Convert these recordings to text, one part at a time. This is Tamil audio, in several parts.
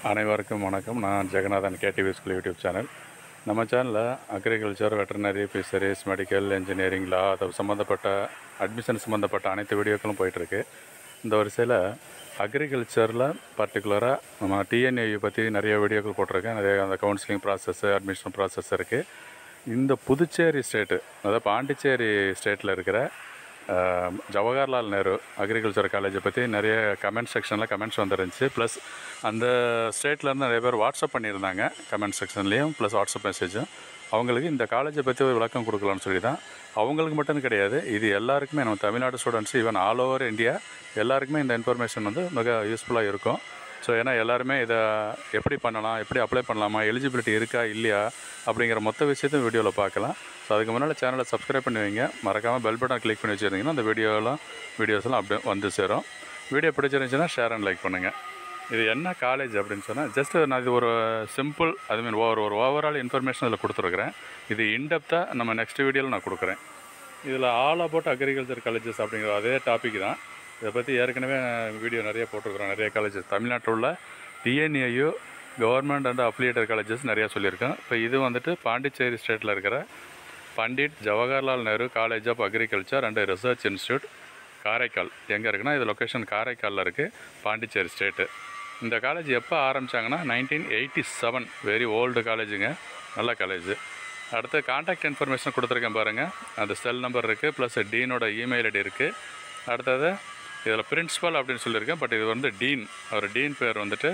அனைவருக்கும் வணக்கம் நான் Jaganathan KTV school YouTube channel நம்ம சேனலில் agriculture veterinary fisheries medical engineering law அது சம்மந்தப்பட்ட அட்மிஷன் சம்மந்தப்பட்ட அனைத்து வீடியோக்களும் போயிட்டுருக்கு இந்த வரிசையில் அக்ரிகல்ச்சரில் பர்டிகுலராக நம்ம டிஎன்ஏயு பற்றி நிறைய வீடியோக்கள் போட்டிருக்கேன் நிறைய அந்த கவுன்சிலிங் ப்ராசஸ்ஸு அட்மிஷன் ப்ராசஸ் இருக்குது இந்த புதுச்சேரி ஸ்டேட்டு அதாவது பாண்டிச்சேரி ஸ்டேட்டில் இருக்கிற அஹ், ஜவஹர்லால் நேரு அக்ரிகல்ச்சர் காலேஜை பற்றி நிறைய கமெண்ட் செக்ஷனில் கமெண்ட்ஸ் வந்துருந்துச்சு ப்ளஸ் அந்த ஸ்டேட்லேருந்து நிறைய பேர் வாட்ஸ்அப் பண்ணியிருந்தாங்க கமெண்ட் செக்ஷன்லேயும் ப்ளஸ் வாட்ஸ்அப் மெசேஜும் அவங்களுக்கு இந்த காலேஜை பற்றி ஒரு விளக்கம் கொடுக்கலாம்னு சொல்லி தான் அவங்களுக்கு மட்டும் கிடையாது இது எல்லாருக்குமே நம்ம Tamil Nadu students even all over India எல்லாருக்குமே இந்த இன்ஃபர்மேஷன் வந்து மிக யூஸ்ஃபுல்லாக இருக்கும் ஸோ ஏன்னா எல்லாருமே இதை எப்படி பண்ணலாம் எப்படி அப்ளை பண்ணலாமா எலிஜிபிலிட்டி இருக்கா இல்லையா அப்படிங்கிற மொத்த விஷயத்தையும் வீடியோவில் பார்க்கலாம் ஸோ அதுக்கு முன்னால் சேனலை சப்ஸ்கிரைப் பண்ணி வைங்க மறக்காமல் பெல் பட்டன் கிளிக் பண்ணி வச்சுருந்தீங்கன்னா அந்த வீடியோலாம் வீடியோஸ்லாம் அப்படியே வந்து சேரும் வீடியோ பிடிச்சிருந்துச்சுன்னா ஷேர் அண்ட் லைக் பண்ணுங்கள் இது என்ன காலேஜ் அப்படின்னு சொன்னால் ஜஸ்ட் நான் இது ஒரு சிம்பிள் அது மீன் ஓவர் ஒரு ஓவரால் இன்ஃபர்மேஷன் இதில் கொடுத்துருக்குறேன் இது இன்டெப்த்தாக நம்ம நெக்ஸ்ட் வீடியோவில் நான் கொடுக்குறேன் இதில் ஆல் அபவுட் அக்ரிகல்ச்சர் காலேஜஸ் அப்படிங்கிற அதே டாபிக் தான் இதை பற்றி ஏற்கனவே வீடியோ நிறைய போட்டிருக்கிறோம் நிறைய காலேஜஸ் தமிழ்நாட்டில் உள்ள TNAU government and affiliated colleges நிறையா சொல்லியிருக்கேன் இப்போ இது வந்துட்டு பாண்டிச்சேரி ஸ்டேட்டில் இருக்கிற Pandit Jawaharlal Nehru college of agriculture and research institute Karaikal எங்கே இருக்குன்னா இது லொக்கேஷன் காரைக்காலில் இருக்குது பாண்டிச்சேரி ஸ்டேட்டு இந்த காலேஜ் எப்போ ஆரம்பித்தாங்கன்னா nineteen eighty seven very old காலேஜுங்க நல்ல காலேஜ் அடுத்து காண்டாக்ட் இன்ஃபர்மேஷன் கொடுத்துருக்கேன் பாருங்கள் அந்த செல் நம்பர் இருக்குது ப்ளஸ் டீனோட இமெயில் ஐடி இருக்குது அடுத்தது இதில் பிரின்ஸிபல் அப்படின்னு சொல்லியிருக்கேன் பட் இது வந்து டீன் அவர் டீன் பேர் வந்துட்டு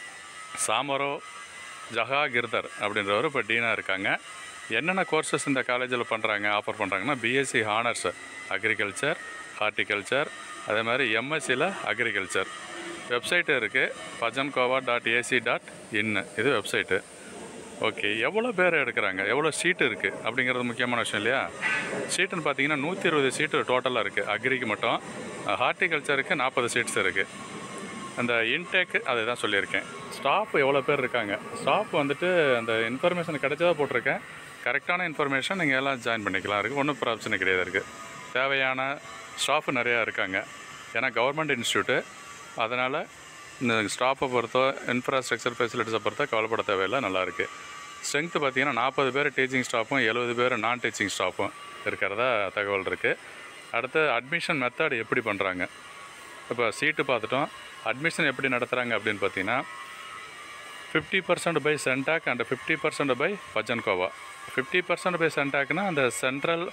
சாமரோ ஜஹாகிர்தர் அப்படின்றவர் இப்போ டீனாக இருக்காங்க என்னென்ன கோர்சஸ் இந்த காலேஜில் பண்ணுறாங்க ஆஃபர் பண்ணுறாங்கன்னா பிஎஸ்சி ஹானர்ஸ் அக்ரிகல்ச்சர் ஹார்டிகல்ச்சர் அதே மாதிரி எம்எஸ்சியில் அக்ரிகல்ச்சர் வெப்சைட்டு இருக்குது பஜன்கோவா டாட் ஏசி டாட் இன்னு இது வெப்சைட்டு ஓகே எவ்வளோ பேர் எடுக்கிறாங்க எவ்வளோ சீட்டு இருக்குது அப்படிங்கிறது முக்கியமான விஷயம் இல்லையா சீட்டுன்னு பார்த்தீங்கன்னா நூற்றி இருபது சீட்டு டோட்டலாக இருக்குது அக்ரிக்கு மட்டும் ஹார்டிகல்ச்சருக்கு நாற்பது சீட்ஸ் இருக்குது அந்த இன்டேக்கு அதை தான் சொல்லியிருக்கேன் ஸ்டாஃப் எவ்வளோ பேர் இருக்காங்க ஸ்டாஃப் வந்துட்டு அந்த இன்ஃபர்மேஷன் கிடைச்சதா போட்டிருக்கேன் கரெக்டான இன்ஃபர்மேஷன் நீங்கள் எல்லாம் ஜாயின் பண்ணிக்கலாம் இருக்குது ஒன்றும் பிரச்சனை கிடையாது இருக்குது தேவையான ஸ்டாஃப் நிறையா இருக்காங்க ஏன்னா கவர்மெண்ட் இன்ஸ்டியூட்டு அதனால் இந்த ஸ்டாஃபை பொறுத்தோ இன்ஃப்ராஸ்ட்ரக்சர் ஃபெசிலிட்டிஸை பொறுத்தோ கவலைப்பட தேவையில்லை நல்லாயிருக்கு ஸ்ட்ரென்த்து பார்த்தீங்கன்னா நாற்பது பேர் டீச்சிங் ஸ்டாஃபும் எழுபது பேர் நான் டீச்சிங் ஸ்டாஃபும் இருக்கிறதா தகவல் இருக்குது அடுத்து அட்மிஷன் மெத்தட் எப்படி பண்ணுறாங்க இப்போ சீட்டு பார்த்துட்டோம் அட்மிஷன் எப்படி நடத்துகிறாங்க அப்படின்னு பார்த்தீங்கன்னா fifty percent by CENTAC and fifty percent by Pajancoa fifty percent by சென்டாக்னா அந்த சென்ட்ரல்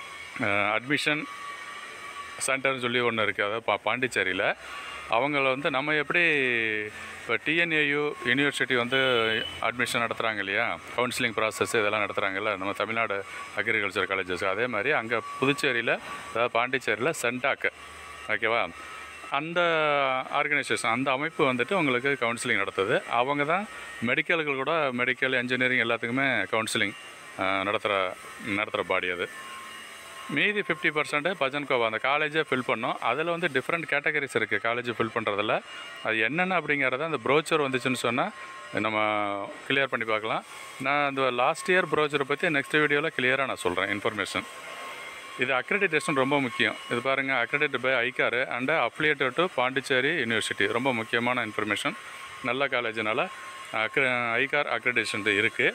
அட்மிஷன் சென்டர்னு சொல்லி ஒன்று இருக்குது அதாவது பா பாண்டிச்சேரியில் அவங்கள வந்து நம்ம எப்படி இப்போ டிஎன்ஏயு யூனிவர்சிட்டி வந்து அட்மிஷன் நடத்துகிறாங்க இல்லையா கவுன்சிலிங் ப்ராசஸ் இதெல்லாம் நடத்துகிறாங்கல்ல நம்ம தமிழ்நாடு அக்ரிகல்ச்சர் காலேஜஸ் அதே மாதிரி அங்கே புதுச்சேரியில் அதாவது பாண்டிச்சேரியில் சென்டாக் ஓகேவா அந்த ஆர்கனைசேஷன் அந்த அமைப்பு வந்துட்டு உங்களுக்கு கவுன்சிலிங் நடத்துது அவங்க தான் மெடிக்கலுக்கு கூட மெடிக்கல் இன்ஜினியரிங் எல்லாத்துக்குமே கவுன்சிலிங் நடத்துகிற நடத்துகிற பாடி அது மீதி ஃபிஃப்டி பர்சன்ட் பஜன்கோவா அந்த காலேஜை ஃபில் பண்ணோம் அதில் வந்து டிஃப்ரெண்ட் கேட்டகரிஸ் இருக்குது காலேஜ் ஃபில் பண்ணுறதுல அது என்னென்ன அப்படிங்கிறத அந்த ப்ரோச்சர் வந்துச்சுன்னு சொன்னால் நம்ம கிளியர் பண்ணி பார்க்கலாம் நான் அந்த லாஸ்ட் இயர் ப்ரோச்சரை பற்றி நெக்ஸ்ட் வீடியோவில் கிளியராக நான் சொல்கிறேன் இன்ஃபர்மேஷன் இது அக்ரெடிடேஷன் ரொம்ப முக்கியம் இது பாருங்கள் accredit by ICAR and affiliated to Pondicherry university ரொம்ப முக்கியமான இன்ஃபர்மேஷன் நல்ல காலேஜினால ஐகார் அக்ரெடிடேஷன் இருக்குது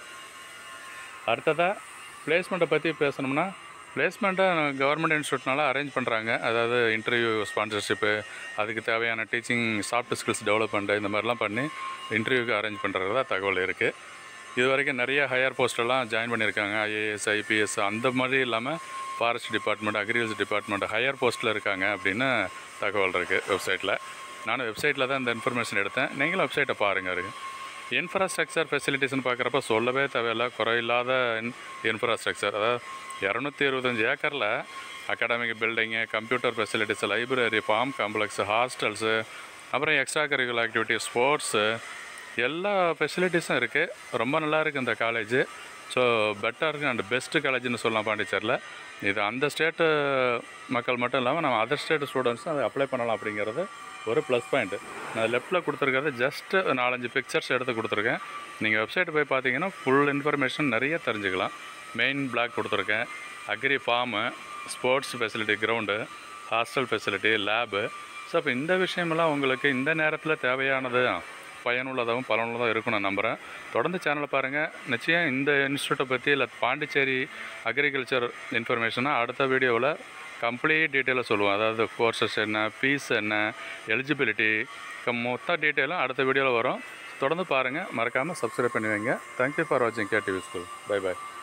அடுத்ததாக பிளேஸ்மெண்ட்டை பற்றி பேசணும்னா பிளேஸ்மெண்ட்டை கவர்மெண்ட் இன்ஸ்டியூட்னால அரேஞ்ச் பண்ணுறாங்க அதாவது இன்டர்வியூ ஸ்பான்சர்ஷிப்பு அதுக்கு தேவையான டீச்சிங் சாஃப்ட் ஸ்கில்ஸ் டெவலப்மெண்ட் இந்த மாதிரிலாம் பண்ணி இன்டர்வியூக்கு அரேஞ்ச் பண்ணுறதா தகவல் இருக்குது இது வரைக்கும் நிறைய ஹையர் போஸ்டெல்லாம் ஜாயின் பண்ணியிருக்காங்க ஐஏஎஸ் ஐபிஎஸ் அந்த மாதிரி இல்லாமல் forest department agriculture department higher போஸ்ட்டில் இருக்காங்க அப்படின்னு தகவல் இருக்குது வெப்சைட்டில் நானும் வெப்சைட்டில் தான் இந்த இன்ஃபர்மேஷன் எடுத்தேன் நீங்களும் வெப்சைட்டை பாருங்கள் இருக்குது இன்ஃப்ராஸ்ட்ரக்சர் ஃபெசிலிட்டிஸ்னு பார்க்குறப்ப சொல்லவே தேவையில்ல குறையில்லாத இன் இன்ஃப்ராஸ்ட்ரக்சர் அதாவது இரநூத்தி இருபத்தஞ்சி ஏக்கரில் academic building computer facilities library farm complex hostels அப்புறம் எக்ஸ்ட்ரா கரிக்குலர் ஆக்டிவிட்டி ஸ்போர்ட்ஸு எல்லா ஃபெசிலிட்டிஸும் இருக்குது ரொம்ப நல்லா இருக்குது இந்த college so better and best காலேஜ்னு சொல்லலாம் பாண்டிச்சேரியில் இது அந்த ஸ்டேட்டு மக்கள் மட்டும் இல்லாமல் நம்ம அதர் ஸ்டேட் ஸ்டூடெண்ட்ஸும் அதை அப்ளை பண்ணலாம் அப்படிங்கிறது ஒரு ப்ளஸ் பாயிண்ட்டு நான் லெஃப்ட்டில் கொடுத்துருக்கிறது ஜஸ்ட்டு நாலஞ்சு பிக்சர்ஸ் எடுத்து கொடுத்துருக்கேன் நீங்கள் வெப்சைட் போய் பார்த்தீங்கன்னா ஃபுல் இன்ஃபர்மேஷன் நிறைய தெரிஞ்சுக்கலாம் மெயின் பிளாக் கொடுத்துருக்கேன் agri farm sports facility ground hostel facility lab so அப்போ இந்த விஷயமெல்லாம் உங்களுக்கு இந்த நேரத்தில் தேவையானது பயனுள்ளதாகவும் பலனுள்ளதாகவும் இருக்கும் நான் நம்புகிறேன் தொடர்ந்து சேனலை பாருங்கள் நிச்சயம் இந்த இன்ஸ்டியூட்டை பற்றி இல்லை பாண்டிச்சேரி அக்ரிகல்ச்சர் இன்ஃபர்மேஷனை அடுத்த வீடியோவில் கம்ப்ளீட் டீட்டெயிலாக சொல்லுவோம் அதாவது கோர்சஸ் என்ன ஃபீஸ் என்ன எலிஜிபிலிட்டி மொத்த டீட்டெயிலும் அடுத்த வீடியோவில் வரும் தொடர்ந்து பாருங்கள் மறக்காமல் சப்ஸ்கிரைப் பண்ணி வைங்க தேங்க்யூ ஃபார் வாட்சிங் K TV school bye by